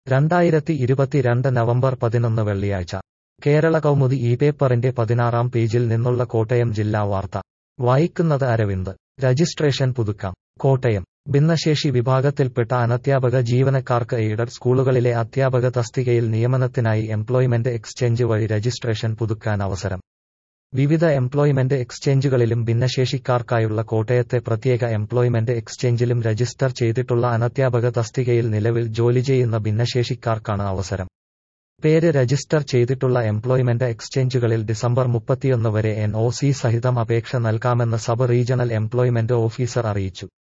രണ്ടായിരത്തി ഇരുപത്തിരണ്ട് നവംബർ പതിനൊന്ന് വെള്ളിയാഴ്ച കേരള കൗമുദി ഈ പേപ്പറിന്റെ പതിനാറാം പേജിൽ നിന്നുള്ള കോട്ടയം ജില്ലാ വാർത്ത വായിക്കുന്നത് അരവിന്ദ് രജിസ്ട്രേഷൻ പുതുക്കാം കോട്ടയം ഭിന്നശേഷി വിഭാഗത്തിൽപ്പെട്ട അനധ്യാപക ജീവനക്കാർക്ക് എയ്ഡഡ് സ്കൂളുകളിലെ അധ്യാപക തസ്തികയിൽ നിയമനത്തിനായി എംപ്ലോയ്മെന്റ് എക്സ്ചേഞ്ച് വഴി രജിസ്ട്രേഷൻ പുതുക്കാൻ അവസരം വിവിധ എംപ്ലോയ്മെന്റ് എക്സ്ചേഞ്ചുകളിലും ഭിന്നശേഷിക്കാർക്കായുള്ള കോട്ടയത്തെ പ്രത്യേക എംപ്ലോയ്മെന്റ് എക്സ്ചേഞ്ചിലും രജിസ്റ്റർ ചെയ്തിട്ടുള്ള അനധ്യാപക തസ്തികയിൽ നിലവിൽ ജോലി ചെയ്യുന്ന ഭിന്നശേഷിക്കാർക്കാണ് അവസരം പേര് രജിസ്റ്റർ ചെയ്തിട്ടുള്ള എംപ്ലോയ്മെന്റ് എക്സ്ചേഞ്ചുകളിൽ ഡിസംബർ മുപ്പത്തിയൊന്ന് വരെ എൻ ഒ സി സഹിതം അപേക്ഷ നൽകാമെന്ന് സബ് റീജണൽ എംപ്ലോയ്മെന്റ് ഓഫീസർ അറിയിച്ചു